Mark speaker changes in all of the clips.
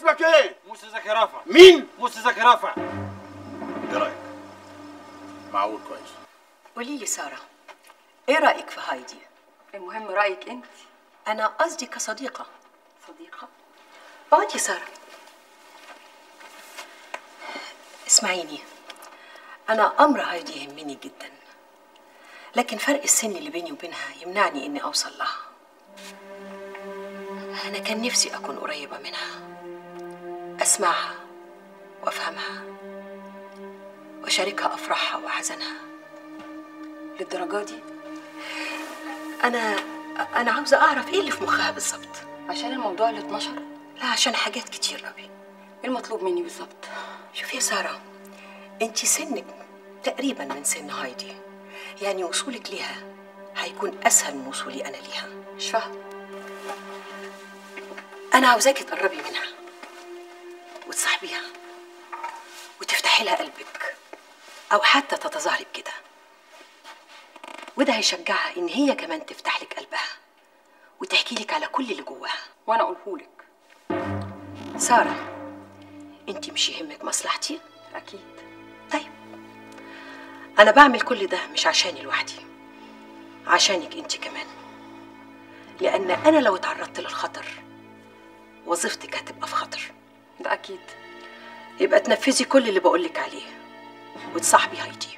Speaker 1: اسمك ايه
Speaker 2: موسى زكي رافع
Speaker 1: مين
Speaker 2: موسى زكي رافع
Speaker 1: ايه رايك معقول كويس
Speaker 3: قولي لي ساره ايه رايك في هايدي
Speaker 4: المهم رايك انت
Speaker 3: انا قصدي كصديقه
Speaker 4: صديقه
Speaker 3: اقعدي ساره اسمعيني انا امر هايدي يهمني جدا لكن فرق السن اللي بيني وبينها يمنعني اني اوصل لها انا كان نفسي اكون قريبه منها اسمعها وافهمها واشاركها افراحها واحزانها
Speaker 4: للدرجه دي
Speaker 3: انا انا عاوزه اعرف ايه اللي في مخها بالظبط
Speaker 4: عشان الموضوع اللي اتنشر
Speaker 3: لا عشان حاجات كتير قوي
Speaker 4: ايه المطلوب مني بالظبط
Speaker 3: شوفي يا ساره انت سنك تقريبا من سن هايدي يعني وصولك ليها هيكون اسهل من وصولي انا ليها
Speaker 4: مش فاهمه
Speaker 3: انا عاوزاكي تقربي منها وتصاحبيها وتفتحي لها قلبك او حتى تتظاهري بكده وده هيشجعها ان هي كمان تفتح لك قلبها وتحكي لك على كل اللي جواها
Speaker 4: وانا اقولهولك
Speaker 3: ساره انت مش يهمك مصلحتي
Speaker 4: اكيد
Speaker 3: طيب انا بعمل كل ده مش عشاني لوحدي عشانك انت كمان لان انا لو اتعرضت للخطر وظيفتك هتبقى في خطر
Speaker 4: ده اكيد
Speaker 3: يبقى تنفذي كل اللي بقولك عليه وتصاحبي هايدي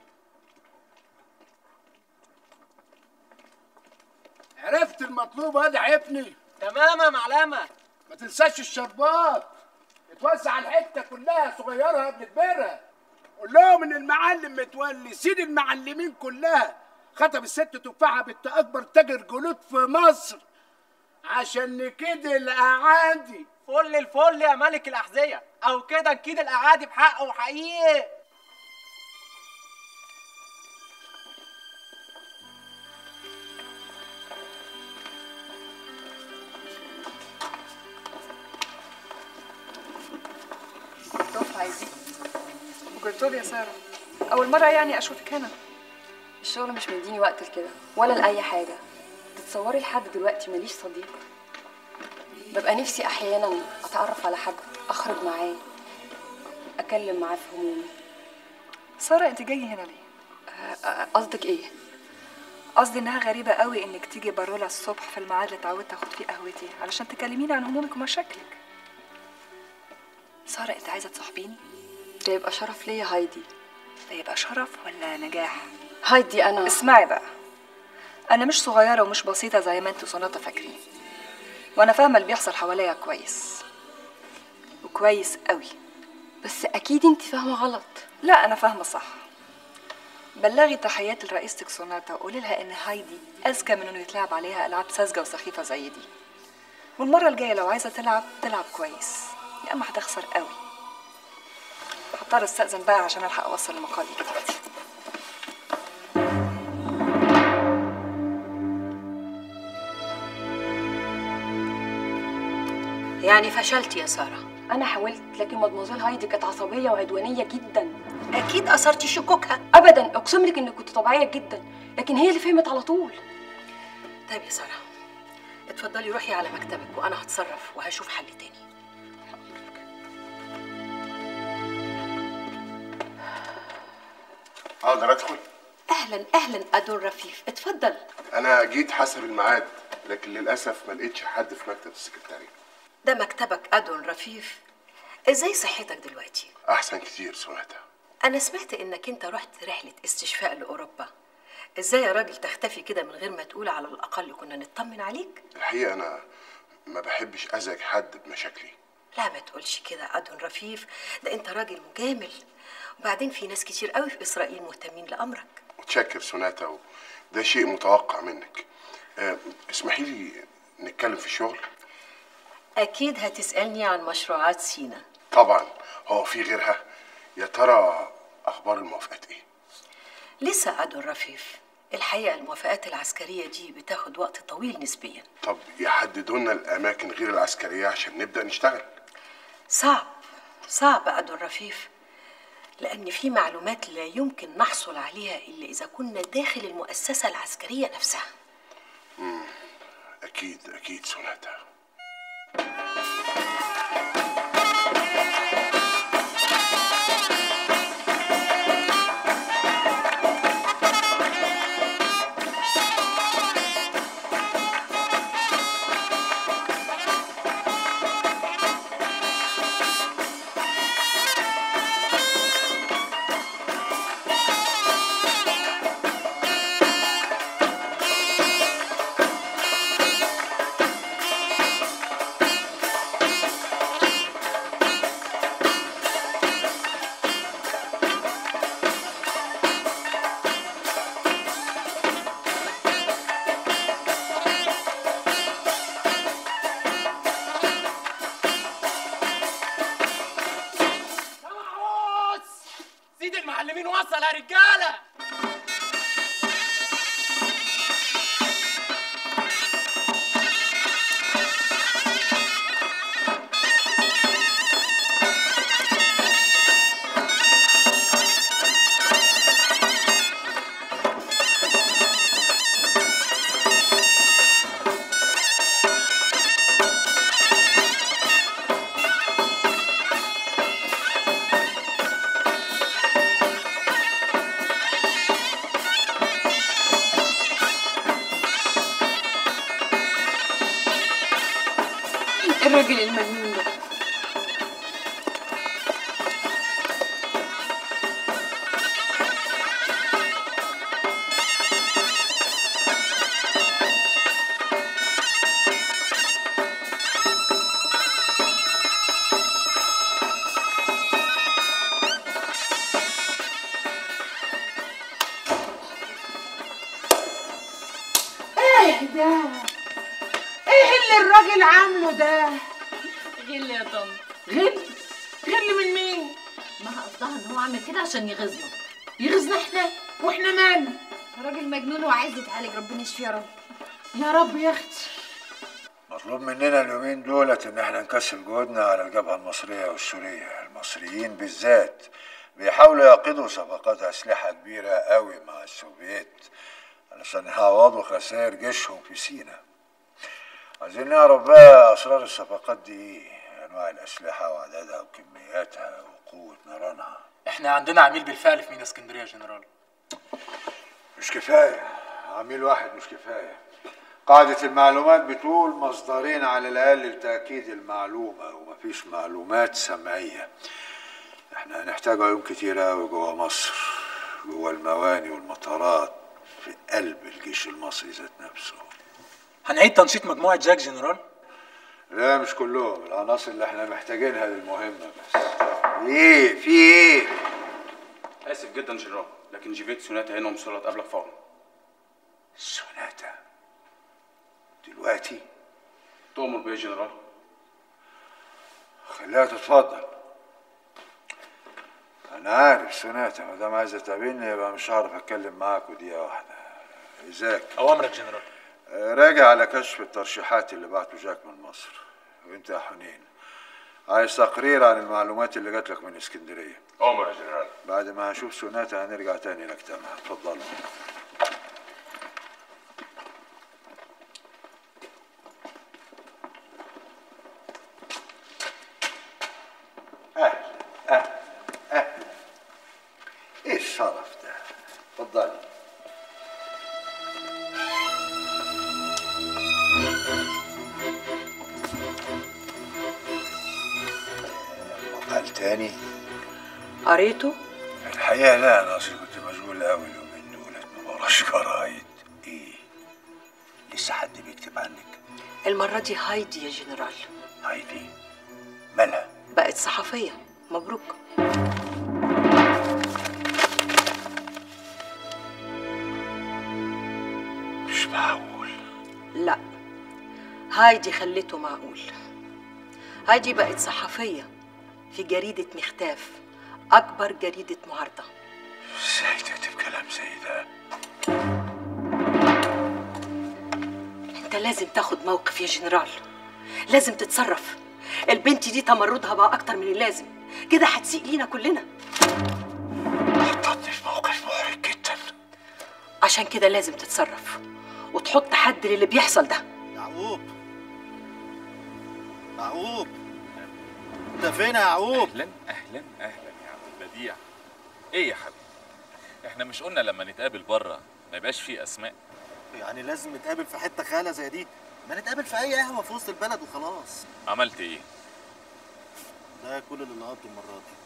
Speaker 1: عرفت المطلوب هذا عيبني
Speaker 2: تمام يا معلمه
Speaker 1: ما تنساش الشربات اتوزع الحته كلها صغيرها قبل كبيرها قول لهم ان المعلم متولي سيد المعلمين كلها خطب الست تفاحه بنت اكبر تاجر جلود في مصر عشان نكيد الاعادي
Speaker 2: فل الفل يا ملك الاحذيه او كده نكيد الاعادي بحقه وحقيقي
Speaker 5: توف عايزين وجرتوب يا ساره اول مره يعني اشوفك هنا
Speaker 4: الشغل مش مديني وقت لكده ولا لاي حاجه تتصوري لحد دلوقتي ماليش صديق ببقى نفسي احيانا اتعرف على حد اخرج معاه اتكلم معاه في همومي
Speaker 5: ساره انت جايه هنا ليه
Speaker 4: أ- أ- قصدك ايه
Speaker 5: قصدي انها غريبه قوي انك تيجي بارولا الصبح في الميعاد اللي اتعودت اخد فيه قهوتي علشان تكلميني عن همومك ومشاكلك ساره انت عايزه تصاحبيني
Speaker 4: ده يبقى شرف ليا هايدي
Speaker 5: ده يبقى شرف ولا نجاح
Speaker 4: هايدي انا
Speaker 5: اسمعي بقى انا مش صغيره ومش بسيطه زي ما انتوا صناطه فاكرين وانا فاهمه اللي بيحصل حواليا كويس وكويس قوي
Speaker 4: بس اكيد انت فاهمه غلط
Speaker 5: لا انا فاهمه صح بلغي تحيات لرئيستك سوناتا وقولي لها ان هايدي اذكى من انه يتلعب عليها العاب ساذجه وسخيفه زي دي والمره الجايه لو عايزه تلعب تلعب كويس يا اما هتخسر قوي هضطر استاذن بقى عشان الحق اوصل لمقالي دلوقتي
Speaker 3: يعني فشلتي يا ساره
Speaker 4: انا حاولت لكن مدموزيل هايدي كانت عصبيه وعدوانيه جدا
Speaker 3: اكيد اثرتي شكوكها
Speaker 4: ابدا اقسم لك انك كنت طبيعيه جدا لكن هي اللي فهمت على طول
Speaker 3: طيب يا ساره اتفضلي روحي على مكتبك وانا هتصرف وهشوف حل تاني
Speaker 6: اقدر ادخل
Speaker 3: اهلا اهلا ادون رفيف اتفضل
Speaker 6: انا جيت حسب الميعاد لكن للاسف ما لقيتش حد في مكتب السكرتاريه
Speaker 3: ده مكتبك ادون رفيف ازاي صحتك دلوقتي
Speaker 6: احسن كتير سوناتا
Speaker 3: انا سمعت انك انت رحت رحله استشفاء لاوروبا ازاي يا راجل تختفي كده من غير ما تقول على الاقل كنا نطمن عليك
Speaker 6: الحقيقه انا ما بحبش ازعج حد بمشاكلي
Speaker 3: لا ما تقولش كده ادون رفيف ده انت راجل مجامل وبعدين في ناس كتير قوي في اسرائيل مهتمين لامرك
Speaker 6: متشكر سوناتا وده شيء متوقع منك أه اسمحي لي نتكلم في الشغل
Speaker 3: اكيد هتسالني عن مشروعات سينا
Speaker 6: طبعا هو في غيرها يا ترى اخبار الموافقات ايه
Speaker 3: لسه ادون رفيف الحقيقه الموافقات العسكريه دي بتاخد وقت طويل نسبيا
Speaker 6: طب يحددوا لنا الاماكن غير العسكريه عشان نبدا نشتغل
Speaker 3: صعب صعب ادون رفيف لان في معلومات لا يمكن نحصل عليها الا اذا كنا داخل المؤسسه العسكريه نفسها
Speaker 6: اكيد اكيد سوناتا
Speaker 2: اتفضل يا رجاله
Speaker 4: الراجل المجنون ده
Speaker 7: ايه ده ايه اللي الراجل عامله ده
Speaker 8: غل يا طن
Speaker 7: غل غل من مين
Speaker 8: ما قصدها ان هو عامل كده عشان يغيظنا
Speaker 7: يغزنا احنا واحنا مالنا
Speaker 8: راجل مجنون وعايز يتعالج ربنا يشفيه يا رب
Speaker 7: يا رب يا اختي
Speaker 9: مطلوب مننا اليومين دولت ان احنا نكثف جهودنا على الجبهة المصرية والسورية المصريين بالذات بيحاولوا يعقدوا صفقات أسلحة كبيرة قوي مع السوفييت علشان يعوضوا خسائر جيشهم في سيناء عايزين نعرف بقى أسرار الصفقات دي ايه أنواع الأسلحة وعددها وكمياتها وقوة نيرانها
Speaker 2: احنا عندنا عميل بالفعل في مينا اسكندريه يا جنرال
Speaker 9: مش كفاية عميل واحد مش كفاية قاعدة المعلومات بتقول مصدرين على الأقل لتأكيد المعلومة ومفيش معلومات سمعية احنا هنحتاج عيون كتيرة أوي جوا مصر جوا المواني والمطارات في قلب الجيش المصري ذات نفسه
Speaker 2: هنعيد تنشيط مجموعه جاك جنرال
Speaker 9: لا مش كلهم العناصر اللي احنا محتاجينها للمهمة بس ايه في ايه
Speaker 10: اسف جدا جنرال لكن جيفيت سوناتا هنا ومصرة تقابلك فورا
Speaker 9: سوناتا دلوقتي
Speaker 10: تؤمر بيه يا جنرال
Speaker 9: خليها تتفضل انا عارف سوناتا ما دام عايزه تقابلني يبقى مش هعرف اتكلم معاك دقيقه واحده ازيك
Speaker 2: اوامرك جنرال
Speaker 9: آه، راجع على كشف الترشيحات اللي بعته جاك من مصر وانت يا حنين عايز تقرير عن المعلومات اللي جات لك من اسكندريه
Speaker 6: عمر يا جنرال
Speaker 9: بعد ما هشوف سوناتا هنرجع تاني نجتمع اتفضلوا اهلا اهلا اهلا ايه الشرف ده اتفضلي مقال تاني
Speaker 3: قريته
Speaker 9: الحقيقة لا أنا أصلي كنت مشغول أوي اليومين دولت ما بقراش جرايد إيه؟ لسه حد بيكتب عنك؟
Speaker 3: المرة دي هايدي يا جنرال
Speaker 9: هايدي مالها؟
Speaker 3: بقت صحفية مبروك
Speaker 9: مش معقول
Speaker 3: لا هايدي خلته معقول هايدي بقت صحفية في جريدة مختاف أكبر جريدة معارضة
Speaker 9: إزاي تكتب كلام زي ده؟
Speaker 3: أنت لازم تاخد موقف يا جنرال لازم تتصرف البنت دي تمردها بقى أكتر من اللازم كده هتسيء لينا كلنا
Speaker 9: حطتني في موقف محرج جدا
Speaker 3: عشان كده لازم تتصرف وتحط حد للي بيحصل ده
Speaker 11: يعقوب يعقوب انت فين يا يعقوب
Speaker 12: اهلا اهلا اهلا يا عبد البديع ايه يا حبيبي احنا مش قلنا لما نتقابل بره ما يبقاش فيه اسماء
Speaker 11: يعني لازم نتقابل في حته خاله زي دي ما نتقابل في اي قهوه في وسط البلد وخلاص
Speaker 12: عملت ايه
Speaker 11: ده كل اللي نقضه المره دي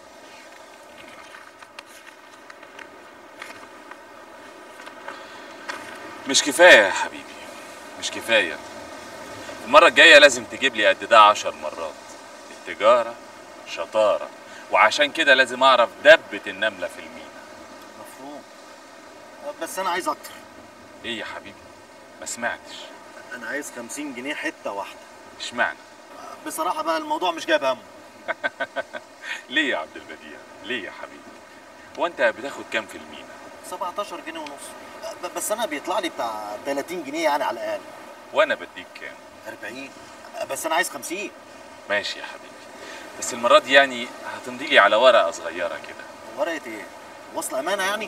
Speaker 12: مش كفايه يا حبيبي مش كفايه المره الجايه لازم تجيب لي قد ده عشر مرات التجاره شطاره وعشان كده لازم اعرف دبه النمله في المينا
Speaker 11: مفهوم بس انا عايز اكتر
Speaker 12: ايه يا حبيبي ما سمعتش
Speaker 11: انا عايز 50 جنيه حته واحده
Speaker 12: اشمعنى
Speaker 11: بصراحه بقى الموضوع مش جايب همه
Speaker 12: ليه يا عبد البديع ليه يا حبيبي هو انت بتاخد كام في المينا
Speaker 11: 17 جنيه ونص ب- بس انا بيطلع لي بتاع 30 جنيه يعني على الاقل
Speaker 12: وانا بديك كام
Speaker 11: 40 بس انا عايز 50
Speaker 12: ماشي يا حبيبي بس المره دي يعني هتمضي لي على ورقه صغيره كده
Speaker 11: ورقه ايه وصل امانه يعني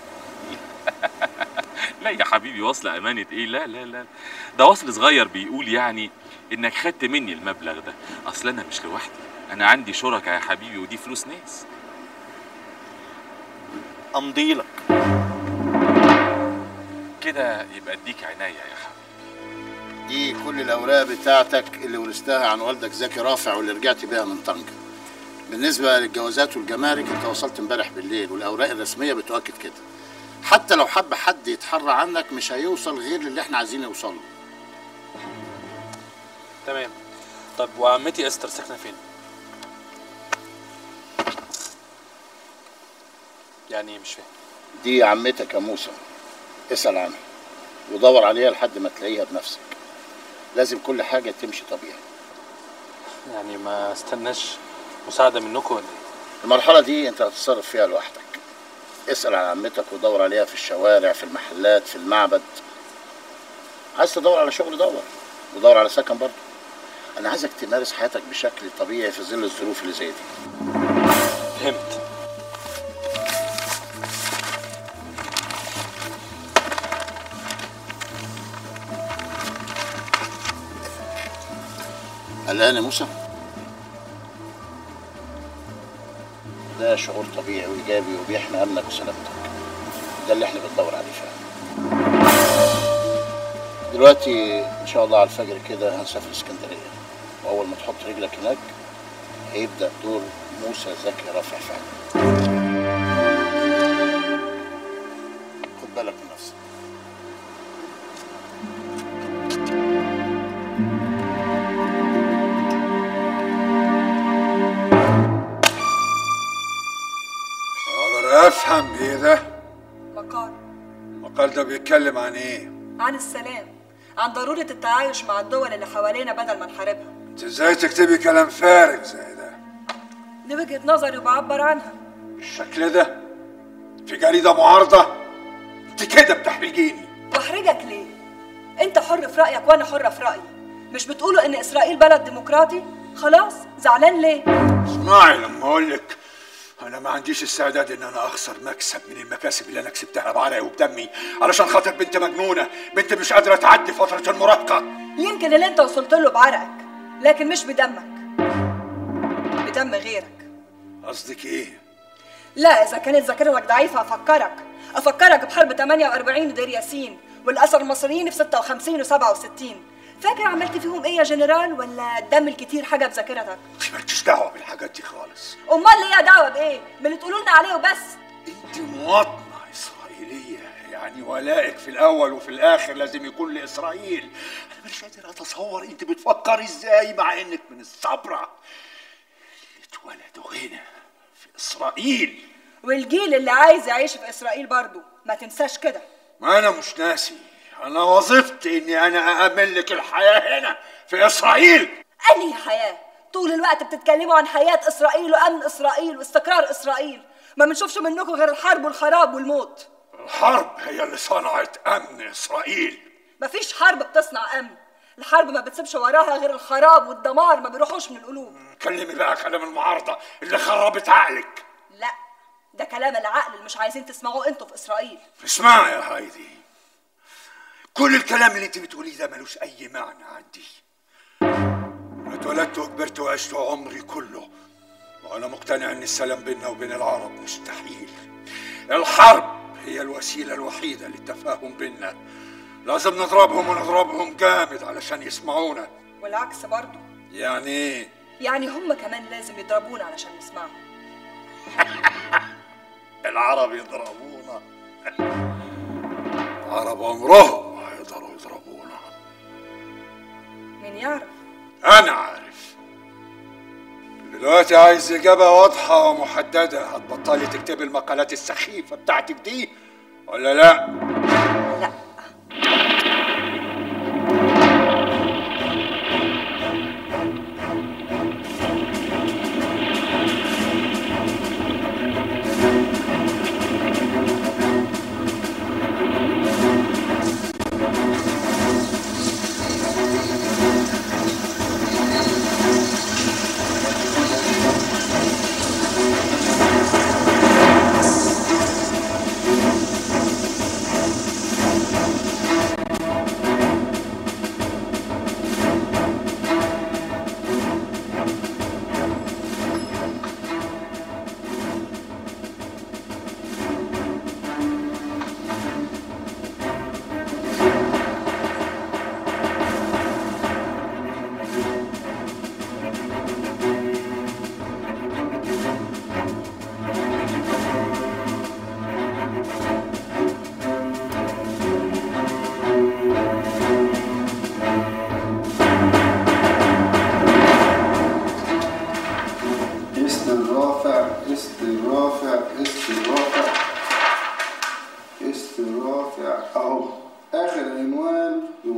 Speaker 12: لا يا حبيبي وصل امانه ايه لا لا لا ده وصل صغير بيقول يعني انك خدت مني المبلغ ده اصل انا مش لوحدي انا عندي شركاء يا حبيبي ودي فلوس ناس
Speaker 11: امضي لك
Speaker 12: كده يبقى اديك عناية يا حبيبي
Speaker 13: دي كل الاوراق بتاعتك اللي ورثتها عن والدك زكي رافع واللي رجعت بيها من طنجة بالنسبة للجوازات والجمارك انت وصلت امبارح بالليل والاوراق الرسمية بتؤكد كده حتى لو حب حد يتحرى عنك مش هيوصل غير للي احنا عايزين يوصل له
Speaker 14: تمام طب وعمتي استر ساكنه فين يعني إيه؟ مش فاهم
Speaker 13: دي عمتك يا موسى اسأل عنها ودور عليها لحد ما تلاقيها بنفسك لازم كل حاجة تمشي طبيعي
Speaker 14: يعني ما استناش مساعده منكم ولا ايه
Speaker 13: المرحلة دي انت هتتصرف فيها لوحدك اسأل عن عمتك ودور عليها في الشوارع في المحلات في المعبد عايز تدور على شغل دور ودور على سكن برضه انا عايزك تمارس حياتك بشكل طبيعي في ظل الظروف اللي زي دي
Speaker 14: فهمت
Speaker 13: قلقان يا موسى ده شعور طبيعي وايجابي وبيحمي امنك وسلامتك ده اللي احنا بندور عليه فعلا دلوقتي ان شاء الله على الفجر كده هنسافر اسكندريه واول ما تحط رجلك هناك هيبدا دور موسى زكي رافع فعلا خد بالك من نفسك
Speaker 9: اقدر افهم ايه ده
Speaker 5: مقال
Speaker 9: المقال ده بيتكلم عن ايه
Speaker 5: عن السلام عن ضرورة التعايش مع الدول اللي حوالينا بدل ما نحاربها
Speaker 9: انت ازاي تكتبي كلام فارغ زي ده
Speaker 5: دي وجهة نظري وبعبر عنها
Speaker 9: بالشكل ده في جريده معارضه انت كده بتحرجيني
Speaker 5: واحرجك ليه؟ انت حر في رأيك وانا حرة في رأيي مش بتقولوا ان اسرائيل بلد ديمقراطي؟ خلاص زعلان ليه؟
Speaker 9: اسمعي لما اقول لك انا ما عنديش استعداد ان انا اخسر مكسب من المكاسب اللي انا كسبتها بعرقي وبدمي علشان خاطر بنت مجنونه بنت مش قادره تعدي فتره المراهقه
Speaker 5: يمكن اللي انت وصلت له بعرقك لكن مش بدمك بدم غيرك
Speaker 9: قصدك ايه
Speaker 5: لا اذا كانت ذاكرتك ضعيفه افكرك افكرك بحرب 48 ودير ياسين والاسر المصريين في 56 و67 فاكر عملت فيهم ايه يا جنرال ولا الدم الكتير حاجه بذاكرتك
Speaker 9: مالكيش دعوه بالحاجات دي خالص
Speaker 5: امال ليا دعوه بايه باللي تقولوا لنا عليه وبس
Speaker 9: انت مواطنه اسرائيليه يعني ولائك في الاول وفي الاخر لازم يكون لاسرائيل انا مش قادر اتصور انت بتفكري ازاي مع انك من الصبره اللي اتولدوا هنا في اسرائيل
Speaker 5: والجيل اللي عايز يعيش في اسرائيل برضو ما تنساش كده
Speaker 9: ما انا مش ناسي انا وظيفتي اني انا اامن لك الحياه هنا في اسرائيل
Speaker 5: انهي حياه طول الوقت بتتكلموا عن حياه اسرائيل وامن اسرائيل واستقرار اسرائيل ما بنشوفش منكم غير الحرب والخراب والموت
Speaker 9: الحرب هي اللي صنعت امن اسرائيل
Speaker 5: مفيش حرب بتصنع امن الحرب ما بتسيبش وراها غير الخراب والدمار ما بيروحوش من القلوب
Speaker 9: كلمي بقى كلام المعارضه اللي خربت عقلك
Speaker 5: لا ده كلام العقل اللي مش عايزين تسمعوه انتوا في اسرائيل
Speaker 9: اسمعي يا هايدي كل الكلام اللي انت بتقوليه ده ملوش اي معنى عندي انا اتولدت وكبرت وعشت عمري كله وانا مقتنع ان السلام بيننا وبين العرب مستحيل الحرب هي الوسيله الوحيده للتفاهم بيننا لازم نضربهم ونضربهم جامد علشان يسمعونا
Speaker 5: والعكس برضو
Speaker 9: يعني ايه
Speaker 5: يعني هم كمان لازم يضربونا علشان نسمعهم
Speaker 9: العرب يضربونا العرب عمرهم ما هيقدروا يضربونا
Speaker 5: مين يعرف
Speaker 9: انا عارف دلوقتي عايز اجابه واضحه ومحدده هتبطلي تكتبي المقالات السخيفه بتاعتك دي ولا لا
Speaker 5: لا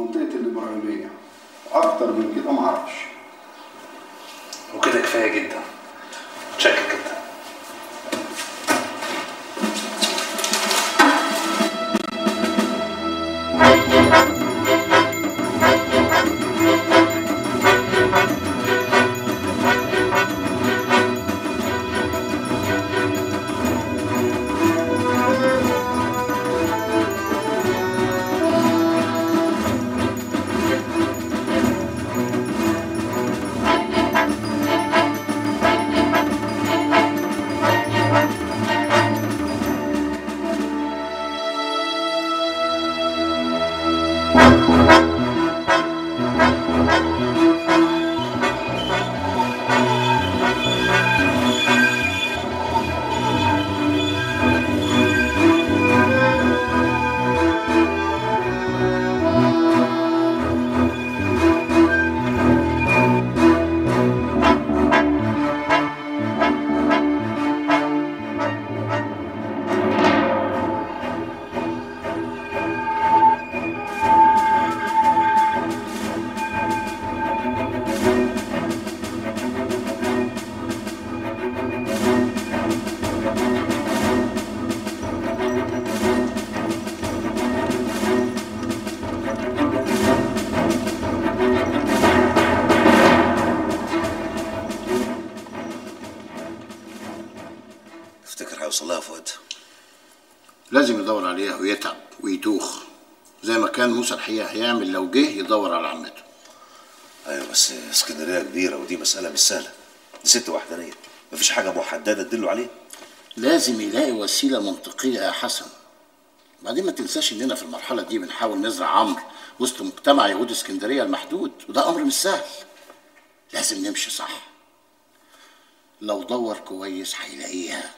Speaker 13: منطقه الابراهيميه اكتر من كده ما اعرفش
Speaker 11: وكده كفايه جدا متشكر جدا
Speaker 15: تفتكر هيوصل لها فؤاد
Speaker 13: لازم يدور عليها ويتعب ويدوخ زي ما كان موسى الحقيقه هيعمل لو جه يدور على عمته
Speaker 15: ايوه بس اسكندريه كبيره ودي مساله مش سهله دي ست وحدانيه مفيش حاجه محدده تدله عليه
Speaker 13: لازم يلاقي وسيله منطقيه يا حسن بعدين ما تنساش اننا في المرحله دي بنحاول نزرع عمرو وسط مجتمع يهود اسكندريه المحدود وده امر مش سهل لازم نمشي صح لو دور كويس هيلاقيها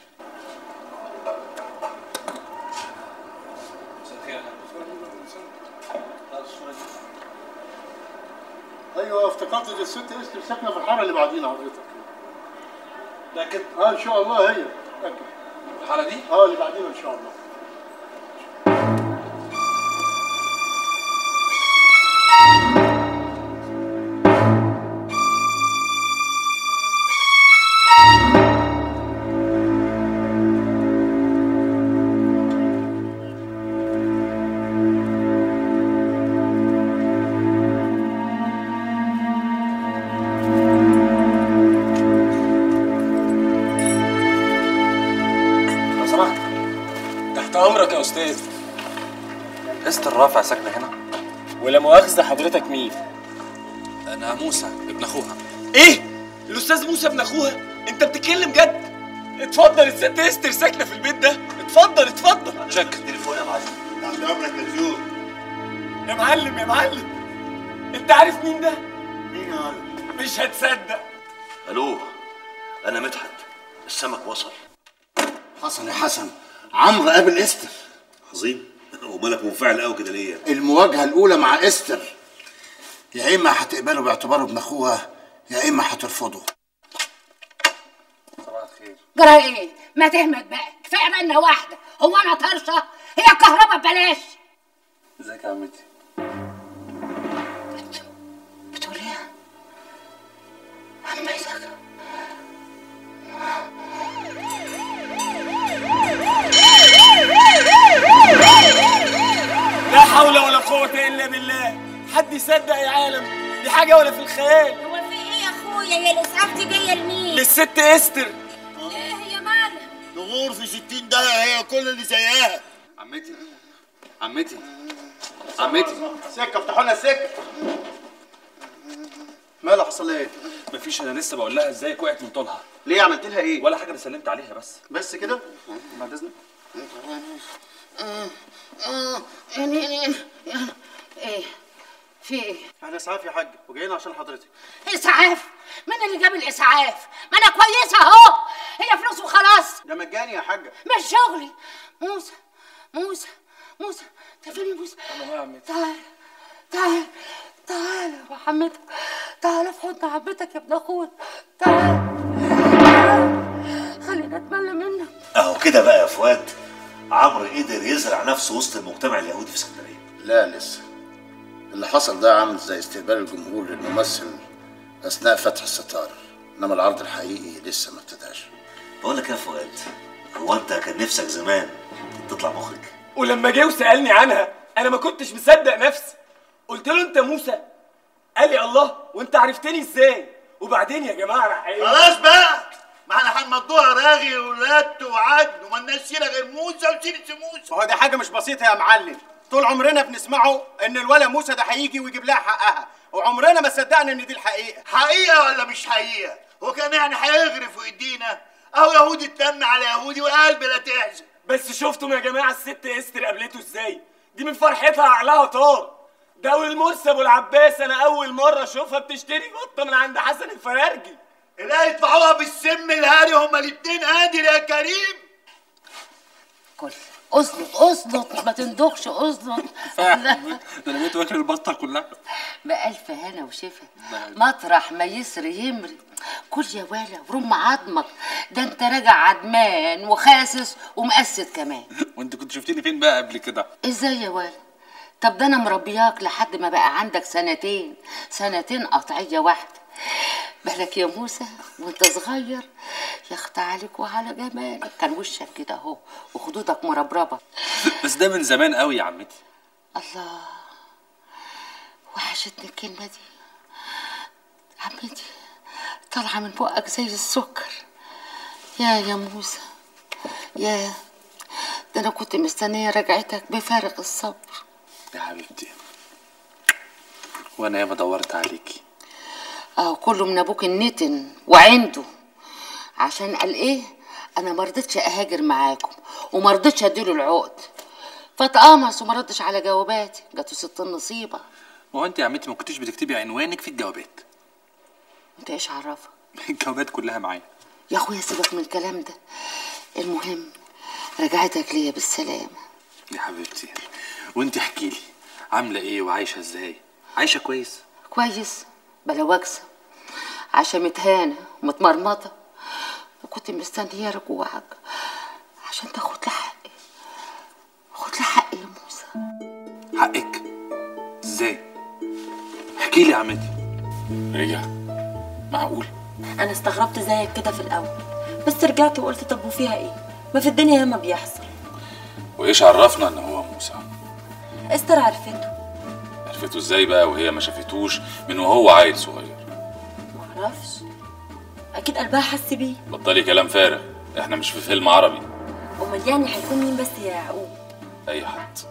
Speaker 13: ايوه افتكرت دي الست استر ساكنه في الحاره اللي بعدينا حضرتك لكن اه ان شاء الله هي لكن
Speaker 11: الحاله دي
Speaker 13: اه اللي بعدينا ان شاء الله
Speaker 11: لو سمحت تحت امرك يا استاذ
Speaker 14: استر رافع ساكنه هنا
Speaker 11: ولا مؤاخذه حضرتك مين
Speaker 14: انا موسى ابن اخوها
Speaker 11: ايه الاستاذ موسى ابن اخوها انت بتتكلم جد اتفضل الست استر ساكنه في البيت ده اتفضل اتفضل
Speaker 15: شك تليفون يا معلم
Speaker 13: تحت امرك يا زيور
Speaker 11: يا معلم يا معلم انت عارف مين ده
Speaker 13: مين يا معلم
Speaker 11: مش هتصدق
Speaker 15: الو انا مدحت السمك وصل
Speaker 13: حسن يا حسن عمرو قابل استر
Speaker 15: عظيم ومالك منفعل قوي كده ليه
Speaker 13: المواجهه الاولى مع استر يا اما هتقبله باعتباره ابن اخوها يا اما هترفضه
Speaker 16: جرى ايه؟ ما تهمت بقى كفايه بقى انها واحده هو انا طرشه هي الكهرباء ببلاش
Speaker 14: ازيك يا عمتي
Speaker 16: بتقول ايه؟ عمتك
Speaker 11: لا حول ولا قوه الا بالله حد يصدق يا عالم دي حاجه ولا في الخيال
Speaker 16: هو في ايه يا اخويا هي الاسعاف دي جايه لمين؟
Speaker 11: للست استر
Speaker 16: ايه يا معلم؟
Speaker 13: نغور في 60 دقيقة هي كل اللي زيها
Speaker 14: عمتي عمتي عمتي
Speaker 11: سكه افتحوا لنا السكه مالها حصل ايه؟
Speaker 14: مفيش انا لسه بقول لها ازيك وقعت من طولها
Speaker 11: ليه عملت لها ايه؟
Speaker 14: ولا حاجه انا سلمت عليها بس
Speaker 11: بس كده؟ بعد اذنك
Speaker 16: يعني يعني ايه؟ في ايه؟
Speaker 11: احنا اسعاف يا حاج وجايين عشان حضرتك
Speaker 16: اسعاف؟ مين اللي جاب الاسعاف؟ ما انا كويسه اهو هي فلوس وخلاص
Speaker 11: ده مجاني يا حاجه
Speaker 16: مش شغلي موسى موسى موسى انت فين يا موسى؟
Speaker 11: انا يا عمتي
Speaker 16: تعال تعال تعال يا محمد تعال في حضن عمتك يا ابن اخويا تعال تعال خلينا اتملى منك
Speaker 15: اهو كده بقى يا فؤاد عمرو قدر يزرع نفسه وسط المجتمع اليهودي في اسكندريه
Speaker 13: لا لسه اللي حصل ده عامل زي استقبال الجمهور للممثل اثناء فتح الستار انما العرض الحقيقي لسه ما ابتداش
Speaker 15: بقول لك يا فؤاد هو انت كان نفسك زمان تطلع مخرج
Speaker 11: ولما جه وسالني عنها انا ما كنتش مصدق نفسي قلت له انت موسى قال لي الله وانت عرفتني ازاي وبعدين يا جماعه راح ايه
Speaker 17: خلاص بقى ما احنا هنمضوها راغي ولات وعد وما لناش سيره غير موسى وسيره موسى
Speaker 2: هو دي حاجه مش بسيطه يا معلم طول عمرنا بنسمعه ان الولا موسى ده هيجي ويجيب لها حقها وعمرنا ما صدقنا ان دي الحقيقه
Speaker 17: حقيقه ولا مش حقيقه هو كان يعني هيغرف ويدينا اهو يهودي اتلم على يهودي وقلب لا تحزن
Speaker 11: بس شفتم يا جماعه الست استر قابلته ازاي دي من فرحتها عقلها طار ده والمرسي ابو العباس انا اول مره اشوفها بتشتري قطه من عند حسن الفرارجي
Speaker 17: لا يدفعوها بالسم الهاري هما الاتنين قادر يا كريم
Speaker 16: كل اصلط اصلط ما تندخش اصلط
Speaker 14: ده انا بقيت واكل البطه كلها
Speaker 16: بألف هنا وشفا مطرح ما يسري يمري كل يا ولا ورم عظمك ده انت راجع عدمان وخاسس ومقسد كمان
Speaker 14: وانت كنت شفتيني فين بقى قبل كده
Speaker 16: ازاي يا ولا طب ده انا مربياك لحد ما بقى عندك سنتين سنتين قطعيه واحده بالك يا موسى وانت صغير يخت عليك وعلى جمالك كان وشك كده اهو وخدودك مربربه
Speaker 14: بس ده من زمان قوي يا عمتي
Speaker 16: الله وحشتني الكلمه دي عمتي طالعه من بقك زي السكر يا يا موسى يا ده انا كنت مستنيه رجعتك بفارغ الصبر
Speaker 14: يا حبيبتي وانا ياما دورت عليكي
Speaker 16: اهو كله من ابوك النتن وعنده عشان قال ايه انا ما رضيتش اهاجر معاكم وما رضيتش اديله العقد فاتقمص وما ردش على جواباتي جاته ست النصيبه
Speaker 14: ما هو انت يا عمتي ما كنتيش بتكتبي عنوانك في الجوابات
Speaker 16: انت ايش عرفك
Speaker 14: الجوابات كلها معايا
Speaker 16: يا اخويا سيبك من الكلام ده المهم رجعتك ليا بالسلامه
Speaker 14: يا حبيبتي وانت احكي لي عامله ايه وعايشه ازاي عايشه كويس
Speaker 16: كويس بلا وكسه عشان متهانه ومتمرمطه وكنت مستنيه رجوعك عشان تاخد لي حقي خد لي حقي يا موسى
Speaker 14: حقك ازاي احكي لي يا عمتي رجع معقول
Speaker 18: انا استغربت زيك كده في الاول بس رجعت وقلت طب وفيها ايه ما في الدنيا ياما بيحصل
Speaker 12: وايش عرفنا ان هو موسى
Speaker 18: استر عرفته
Speaker 12: عرفته ازاي بقى وهي ما شافتوش من وهو عيل صغير
Speaker 18: معرفش اكيد قلبها حس بيه
Speaker 12: بطلي كلام فارغ احنا مش في فيلم عربي
Speaker 18: امال يعني هيكون مين بس يا يعقوب
Speaker 12: اي حد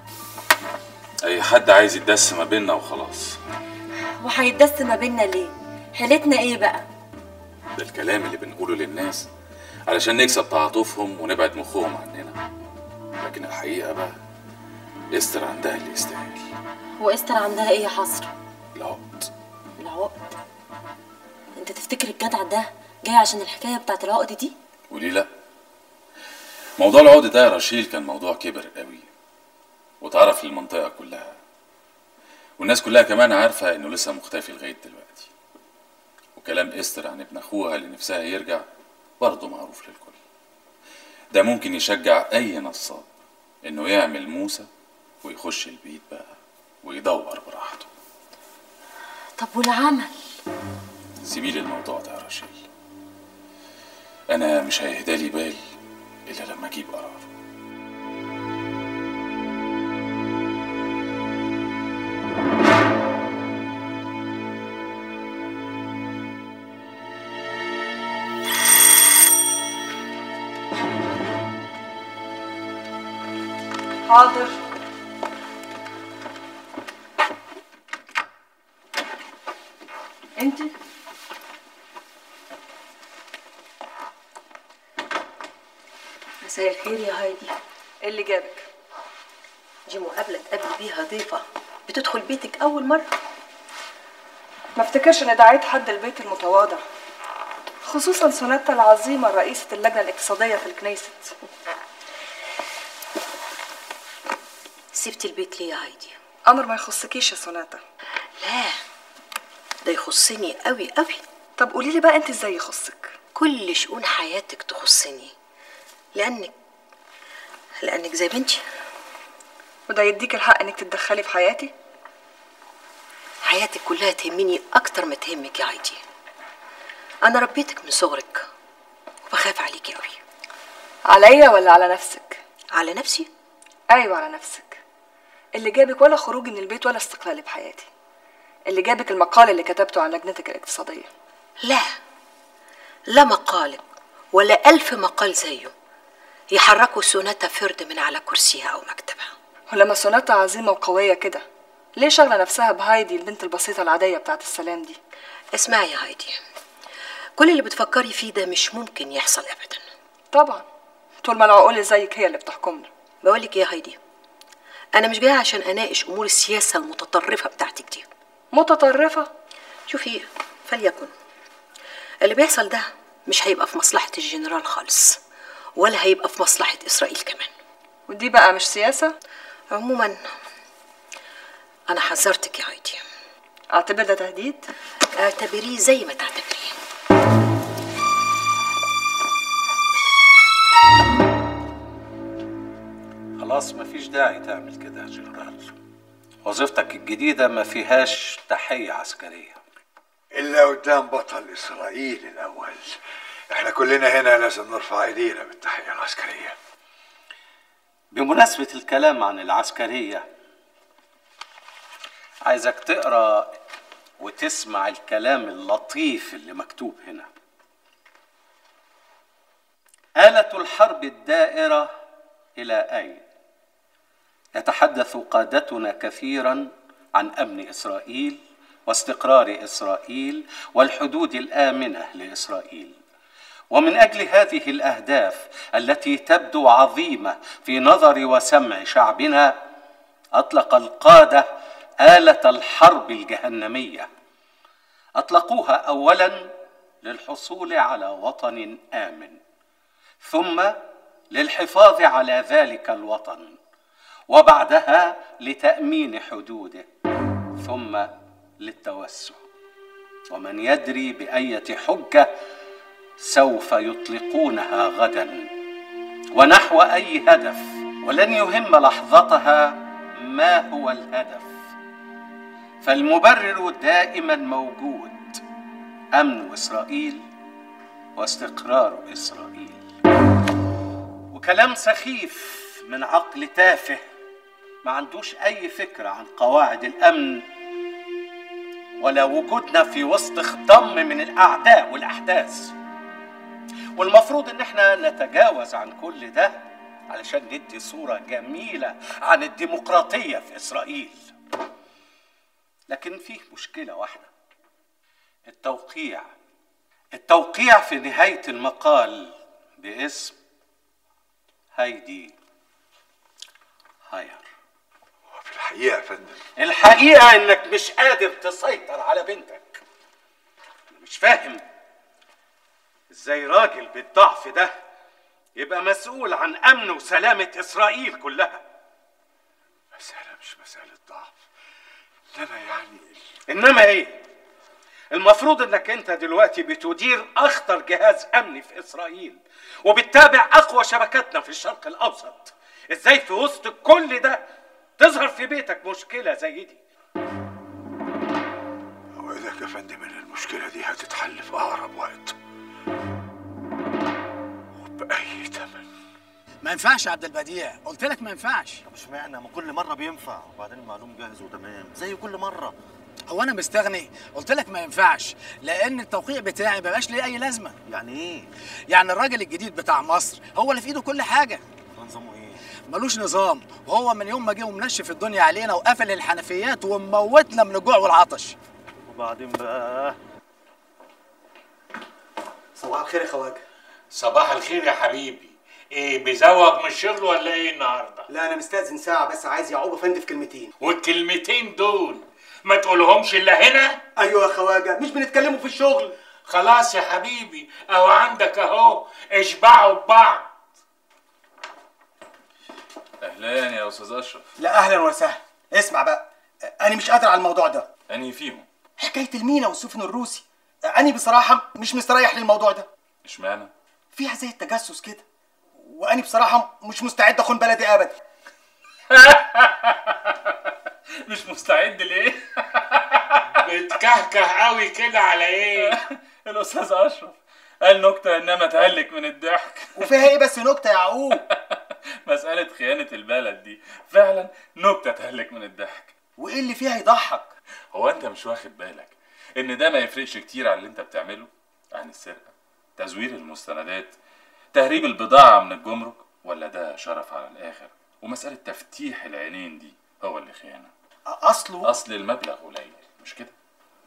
Speaker 12: اي حد عايز يتدس ما بيننا وخلاص
Speaker 18: وهيتدس ما بينا ليه حيلتنا ايه بقى
Speaker 12: ده الكلام اللي بنقوله للناس علشان نكسب تعاطفهم ونبعد مخهم عننا لكن الحقيقه بقى استر عندها اللي يستاهل
Speaker 18: واستر عندها ايه يا حصر
Speaker 12: العقد
Speaker 18: العقد انت تفتكر الجدع ده جاي عشان الحكايه بتاعت العقد دي
Speaker 12: وليه لا موضوع العقد ده يا رشيل كان موضوع كبر قوي واتعرف للمنطقه كلها والناس كلها كمان عارفه انه لسه مختفي لغايه دلوقتي وكلام استر عن ابن اخوها اللي نفسها يرجع برضه معروف للكل ده ممكن يشجع اي نصاب انه يعمل موسى ويخش البيت بقى ويدور براحته
Speaker 18: طب والعمل
Speaker 12: سيبي لي الموضوع ده يا رشيل انا مش هيهدى لي بال الا لما اجيب قرار
Speaker 5: حاضر انت
Speaker 3: مساء الخير يا هايدي
Speaker 5: ايه اللي جابك
Speaker 3: دي مقابله تقابل بيها ضيفه بتدخل بيتك اول مره
Speaker 5: ما افتكرش ان دعيت حد البيت المتواضع خصوصا سوناتا العظيمة رئيسة اللجنة الاقتصادية في الكنيست
Speaker 3: سبتي البيت ليه يا هايدي
Speaker 5: أمر ما يخصكيش يا سوناتا
Speaker 3: لا ده يخصني قوي قوي
Speaker 5: طب قولي لي بقى انت ازاي يخصك
Speaker 3: كل شؤون حياتك تخصني لانك لانك زي بنتي
Speaker 5: وده يديك الحق انك تتدخلي في حياتي
Speaker 3: حياتك كلها تهمني اكتر ما تهمك يا هايدي انا ربيتك من صغرك وبخاف عليكي قوي
Speaker 5: عليا ولا على نفسك
Speaker 3: على نفسي
Speaker 5: ايوه على نفسك اللي جابك ولا خروجي من البيت ولا استقلالي بحياتي اللي جابك المقال اللي كتبته عن لجنتك الاقتصاديه
Speaker 3: لا لا مقالك ولا ألف مقال زيه يحركوا سوناتا فرد من على كرسيها أو مكتبها
Speaker 5: ولما سوناتا عظيمه وقويه كده ليه شاغله نفسها بهايدي البنت البسيطه العاديه بتاعت السلام دي
Speaker 3: اسمعي يا هايدي كل اللي بتفكري فيه ده مش ممكن يحصل أبدا
Speaker 5: طبعا طول ما العقول زيك هي اللي بتحكمنا
Speaker 3: بقولك إيه يا هايدي أنا مش جاية عشان أناقش أمور السياسة المتطرفة بتاعتك دي
Speaker 5: متطرفة؟
Speaker 3: شوفي فليكن اللي بيحصل ده مش هيبقى في مصلحة الجنرال خالص ولا هيبقى في مصلحة إسرائيل كمان
Speaker 5: ودي بقى مش سياسة؟
Speaker 3: عموما أنا حذرتك يا هايدي
Speaker 5: أعتبر ده تهديد؟
Speaker 3: اعتبريه زي ما تعتبريه
Speaker 19: خلاص مفيش داعي تعمل كده يا جنرال وظيفتك الجديدة ما فيهاش تحية عسكرية
Speaker 9: إلا قدام بطل إسرائيل الأول إحنا كلنا هنا لازم نرفع إيدينا بالتحية العسكرية
Speaker 19: بمناسبة الكلام عن العسكرية عايزك تقرا وتسمع الكلام اللطيف اللي مكتوب هنا آلة الحرب الدائرة إلى أين؟ يتحدث قادتنا كثيرا عن أمن إسرائيل واستقرار إسرائيل والحدود الآمنة لإسرائيل ومن أجل هذه الأهداف التي تبدو عظيمة في نظر وسمع شعبنا أطلق القادة آلة الحرب الجهنمية أطلقوها أولا للحصول على وطن آمن ثم للحفاظ على ذلك الوطن وبعدها لتأمين حدوده ثم للتوسع ومن يدري بأية حجة سوف يطلقونها غدا ونحو أي هدف ولن يهم لحظتها ما هو الهدف فالمبرر دائما موجود أمن إسرائيل واستقرار إسرائيل وكلام سخيف من عقل تافه ما عندوش أي فكرة عن قواعد الأمن ولا وجودنا في وسط خضم من الأعداء والأحداث والمفروض إن احنا نتجاوز عن كل ده علشان ندي صورة جميلة عن الديمقراطية في إسرائيل لكن فيه مشكلة واحدة التوقيع التوقيع في نهاية المقال باسم هايدي هاير
Speaker 9: في الحقيقة يا فندم
Speaker 19: الحقيقة انك مش قادر تسيطر على بنتك أنا مش فاهم ازاي راجل بالضعف ده يبقى مسؤول عن امن وسلامة اسرائيل كلها
Speaker 9: مسألة مش مسألة ضعف إنما يعني
Speaker 19: انما ايه المفروض انك انت دلوقتي بتدير اخطر جهاز امني في اسرائيل وبتتابع اقوى شبكاتنا في الشرق الاوسط ازاي في وسط كل ده تظهر في بيتك مشكله زي دي
Speaker 9: أوعدك يا فندم إن المشكلة دي هتتحل في أقرب وقت وبأي تمن
Speaker 1: ما ينفعش يا عبد البديع قلت لك ما ينفعش
Speaker 15: مش معنى ما كل مره بينفع وبعدين المعلوم جاهز وتمام زي كل مره
Speaker 1: هو انا مستغني قلت لك ما ينفعش لان التوقيع بتاعي ما بقاش ليه اي لازمه
Speaker 15: يعني ايه
Speaker 1: يعني الراجل الجديد بتاع مصر هو اللي في ايده كل حاجه
Speaker 15: نظامه ايه
Speaker 1: ملوش نظام وهو من يوم ما جه ومنشف الدنيا علينا وقفل الحنفيات وموتنا من الجوع والعطش
Speaker 15: وبعدين بقى
Speaker 2: صباح الخير يا خواجه
Speaker 20: صباح الخير يا حبيبي ايه بيزوغ من الشغل ولا ايه النهارده
Speaker 2: لا انا مستأذن ساعة بس عايز يعقوب افندي في كلمتين
Speaker 20: والكلمتين دول ما تقولهمش الا هنا
Speaker 2: ايوه يا خواجه مش بنتكلموا في الشغل
Speaker 20: خلاص يا حبيبي اهو عندك اهو اشبعوا ببعض
Speaker 12: اهلا يا استاذ اشرف
Speaker 2: لا اهلا وسهلا اسمع بقى انا مش قادر على الموضوع ده
Speaker 12: انهي فيهم
Speaker 2: حكايه المينا والسفن الروسي انا بصراحه مش مستريح للموضوع ده
Speaker 12: اشمعنى
Speaker 2: فيها زي التجسس كده وانا بصراحه مش مستعد اخون بلدي ابدا
Speaker 20: مش مستعد ليه مكهكه قوي كده على ايه
Speaker 12: الاستاذ اشرف قال نكته انما تهلك من الضحك
Speaker 2: وفيها ايه بس نكته يا يعقوب
Speaker 12: مساله خيانه البلد دي فعلا نكته تهلك من الضحك
Speaker 2: وايه اللي فيها يضحك
Speaker 12: هو انت مش واخد بالك ان ده ما يفرقش كتير عن اللي انت بتعمله عن السرقه تزوير المستندات تهريب البضاعه من الجمرك ولا ده شرف على الاخر ومساله تفتيح العينين دي هو اللي خيانه
Speaker 2: اصله
Speaker 12: اصل المبلغ قليل مش كده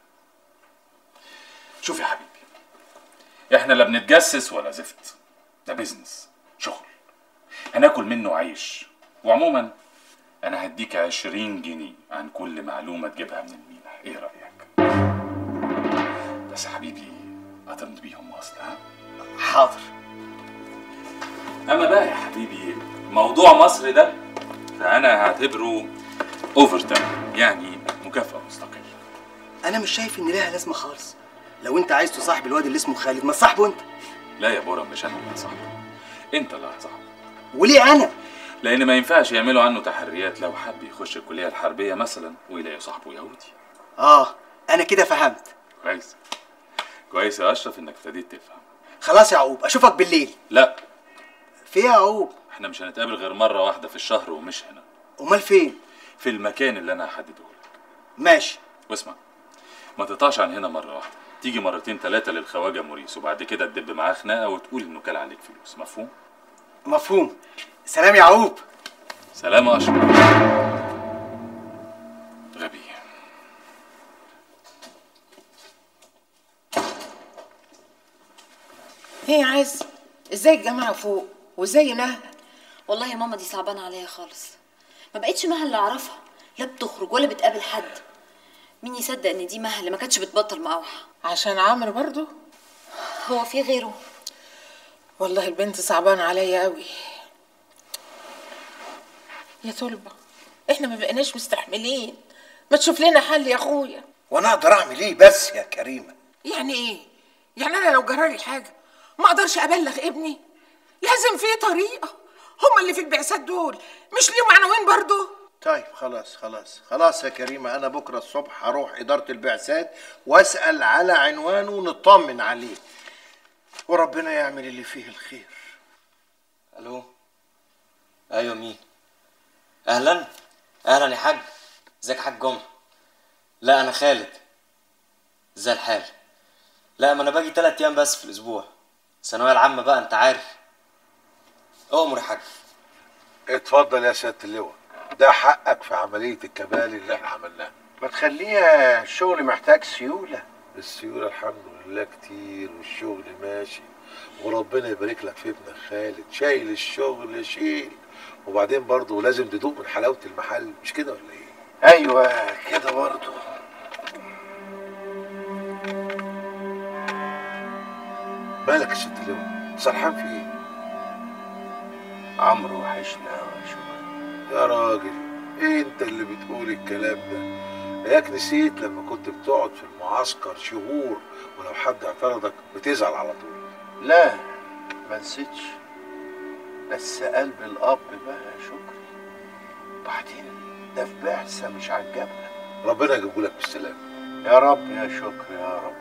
Speaker 12: شوف يا حبيبي احنا لا بنتجسس ولا زفت ده بيزنس شغل هناكل منه عيش وعموما انا هديك عشرين جنيه عن كل معلومة تجيبها من المينا ايه رأيك بس يا حبيبي هتمضي بيهم وصل ها
Speaker 2: حاضر
Speaker 12: اما بقى يا حبيبي موضوع مصر ده فانا هعتبره اوفر تايم يعني مكافأة مستقلة
Speaker 2: انا مش شايف ان ليها لازمه خالص لو انت عايز تصاحب الواد اللي اسمه خالد ما تصاحبه انت
Speaker 12: لا يا بورا مش انا اللي هصاحبه انت اللي هتصاحبه
Speaker 2: وليه انا
Speaker 12: لان ما ينفعش يعملوا عنه تحريات لو حب يخش الكليه الحربيه مثلا ويلاقي صاحبه يهودي
Speaker 2: اه انا كده فهمت
Speaker 12: كويس كويس يا اشرف انك ابتديت تفهم
Speaker 2: خلاص يا يعقوب اشوفك بالليل
Speaker 12: لا
Speaker 2: في ايه يا يعقوب
Speaker 12: احنا مش هنتقابل غير مره واحده في الشهر ومش هنا
Speaker 2: امال فين
Speaker 12: في المكان اللي انا هحدده لك
Speaker 2: ماشي
Speaker 12: واسمع ما تقطعش عن هنا مره واحده تيجي مرتين ثلاثه للخواجه موريس وبعد كده تدب معاه خناقه وتقول انه كل عليك فلوس مفهوم
Speaker 2: مفهوم سلام يا يعقوب
Speaker 12: سلام يا اشرف غبي
Speaker 7: ايه يا عز ازاي الجماعه فوق وازاي نهى
Speaker 18: والله يا ماما دي صعبانه عليا خالص ما بقتش مها اللي اعرفها لا بتخرج ولا بتقابل حد مين يصدق ان دي مها اللي ما كانتش بتبطل مقاوحه
Speaker 7: عشان عمرو برضو
Speaker 18: هو في غيره
Speaker 7: والله البنت صعبانه عليا قوي يا طلبه احنا ما بقيناش مستحملين ما تشوف لنا حل يا اخويا
Speaker 9: وانا اقدر اعمل ايه بس يا كريمه
Speaker 7: يعني ايه يعني انا لو جرالي حاجه ما اقدرش ابلغ ابني لازم في طريقه هما اللي في البعثات دول مش ليهم عناوين برضو
Speaker 17: طيب خلاص خلاص خلاص يا كريمة أنا بكرة الصبح هروح إدارة البعثات وأسأل على عنوانه ونطمن عليه وربنا يعمل اللي فيه الخير
Speaker 21: الو ايوه مين اهلا اهلا يا حاج ازيك يا حاج جمعه لا انا خالد ازاي الحال لا ما انا باجي تلات ايام بس في الاسبوع الثانويه العامه بقى انت عارف اؤمر يا حاج
Speaker 9: اتفضل يا سياده اللواء ده حقك في عمليه الكمال اللي احنا عملناها
Speaker 17: ما تخليها الشغل محتاج سيولة
Speaker 9: السيوله الحمد لله كتير والشغل ماشي وربنا يبارك لك في ابنك خالد شايل الشغل شيل وبعدين برضه لازم تدوق من حلاوه المحل مش كده ولا ايه
Speaker 17: أيوة كده برضه
Speaker 9: مالك يا ست اللواء سرحان في ايه
Speaker 17: عمرو وحشنا يا
Speaker 9: يا راجل ايه انت اللي بتقول الكلام ده اياك نسيت لما كنت بتقعد في المعسكر شهور ولو حد اعترضك بتزعل على طول
Speaker 17: لا ما نسيتش بس قلب الأب بقى يا شكري وبعدين ده في بعثة مش عالجبهة
Speaker 9: ربنا يجيبه لك بالسلامه
Speaker 17: يا رب يا شكري يا رب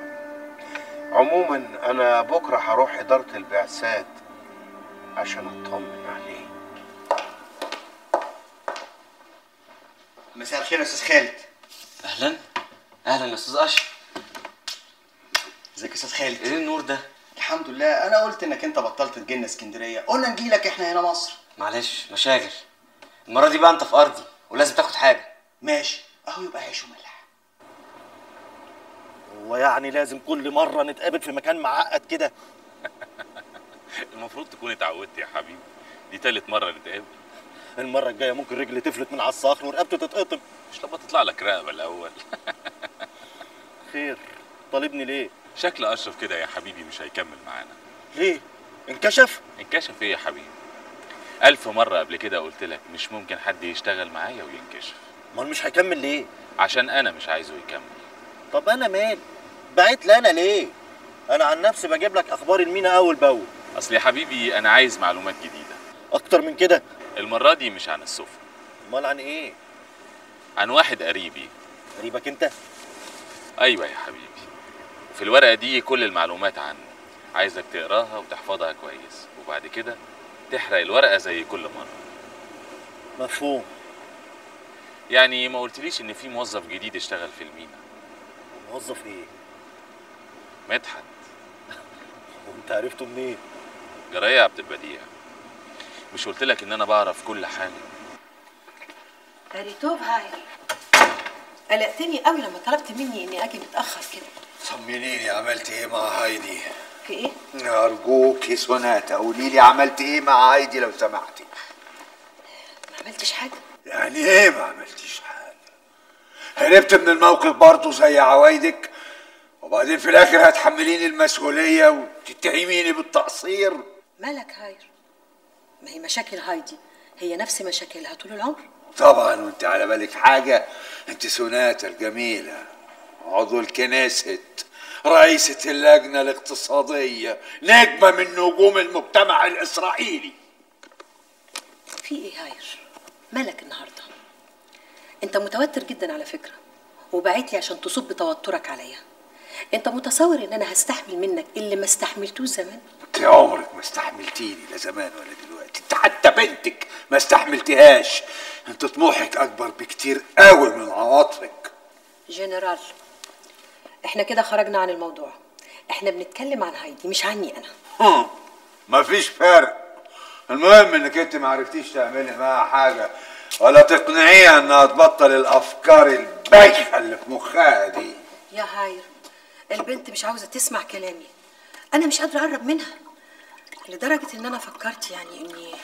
Speaker 17: عموما أنا بكرة هروح إدارة البعثات عشان أطمن عليه
Speaker 2: مساء الخير يا استاذ خالد
Speaker 21: اهلا اهلا يا استاذ اشرف
Speaker 2: ازيك يا استاذ خالد
Speaker 21: ايه النور ده
Speaker 2: الحمد لله انا قلت انك انت بطلت تجينا اسكندريه قلنا نجي لك احنا هنا مصر
Speaker 21: معلش مشاغل المره دي بقى انت في ارضي ولازم تاخد حاجه
Speaker 2: ماشي اهو يبقى عيش وملح
Speaker 17: هو يعني لازم كل مرة نتقابل في مكان معقد كده
Speaker 12: المفروض تكون اتعودت يا حبيبي دي تالت مره نتقابل
Speaker 17: المرة الجاية ممكن رجلي تفلت من على الصخر ورقبتي تتقطم
Speaker 12: مش لما تطلع لك رقبه الاول
Speaker 17: خير طالبني ليه؟
Speaker 12: شكل اشرف كده يا حبيبي مش هيكمل معانا
Speaker 17: ليه؟ انكشف؟
Speaker 12: انكشف ايه يا حبيبي ألف مرة قبل كده قلت لك مش ممكن حد يشتغل معايا وينكشف
Speaker 17: امال مش هيكمل ليه؟
Speaker 12: عشان أنا مش عايزه يكمل
Speaker 17: طب أنا مالي؟ بعت لي أنا ليه؟ أنا عن نفسي بجيب لك أخبار المينا أول بأول
Speaker 12: أصل يا حبيبي أنا عايز معلومات جديدة
Speaker 17: أكتر من كده؟
Speaker 12: المرة دي مش عن السفن
Speaker 17: أمال عن إيه؟
Speaker 12: عن واحد قريبي
Speaker 17: قريبك أنت؟
Speaker 12: ايوه يا حبيبي في الورقه دي كل المعلومات عنه عايزك تقراها وتحفظها كويس وبعد كده تحرق الورقه زي كل مره
Speaker 17: مفهوم
Speaker 12: يعني ما قلتليش ان في موظف جديد اشتغل في المينا
Speaker 17: موظف ايه
Speaker 12: مدحت
Speaker 17: وانت عرفته منين
Speaker 12: جرايه يا عبد البديع مش قلت لك ان انا بعرف كل حاجه
Speaker 3: قريتوب هاي قلقتني قوي لما طلبت مني اني اجي متاخر كده
Speaker 9: طمنيني عملت ايه مع هايدي
Speaker 3: في ايه
Speaker 9: ارجوكي سوناتا قولي لي عملت ايه مع هايدي لو سمحتي
Speaker 3: ما عملتش حاجه
Speaker 9: يعني ايه ما عملتيش حاجه هربت من الموقف برضه زي عوايدك وبعدين في الاخر هتحمليني المسؤوليه وتتهميني بالتقصير
Speaker 3: مالك هاير ما هي مشاكل هايدي هي نفس مشاكلها طول العمر
Speaker 9: طبعا وانت على بالك حاجه انت سوناتا الجميله عضو الكنيست رئيسة اللجنة الاقتصادية نجمة من نجوم المجتمع الإسرائيلي
Speaker 3: في ايه هاير مالك النهارده انت متوتر جدا على فكره وبعت لي عشان تصب توترك عليا انت متصور ان انا هستحمل منك اللي ما استحملتوش زمان
Speaker 9: انت عمرك ما استحملتيني لا زمان ولا دلوقتي انت حتى بنتك ما استحملتهاش انت طموحك اكبر بكتير قوي من عواطفك
Speaker 3: جنرال احنا كده خرجنا عن الموضوع احنا بنتكلم عن هايدي مش عني انا
Speaker 9: هم، مفيش فرق المهم انك انت ما عرفتيش تعملي معاها حاجه ولا تقنعيها انها تبطل الافكار البايخه اللي في مخها دي
Speaker 3: يا هاير البنت مش عاوزه تسمع كلامي انا مش قادره اقرب منها لدرجه ان انا فكرت يعني اني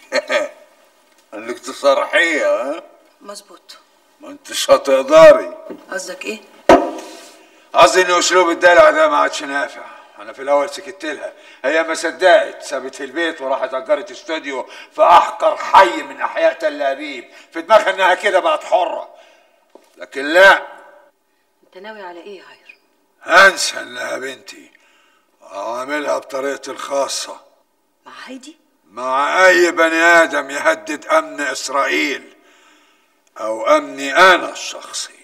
Speaker 9: انك تصرحيها ها
Speaker 3: مظبوط
Speaker 9: ما انتش هتقدري
Speaker 3: قصدك ايه
Speaker 9: قصدي ان اسلوب الدلع ده ما عادش نافع انا في الاول سكت لها هي ما صدقت سابت البيت وراحت اجرت استوديو في احقر حي من احياء تل ابيب في دماغها انها كده بقت حره لكن لا
Speaker 3: انت ناوي على ايه يا هاير
Speaker 9: هنسى انها بنتي واعاملها بطريقتي الخاصه
Speaker 3: مع هايدي
Speaker 9: مع اي بني ادم يهدد امن اسرائيل او امني انا الشخصي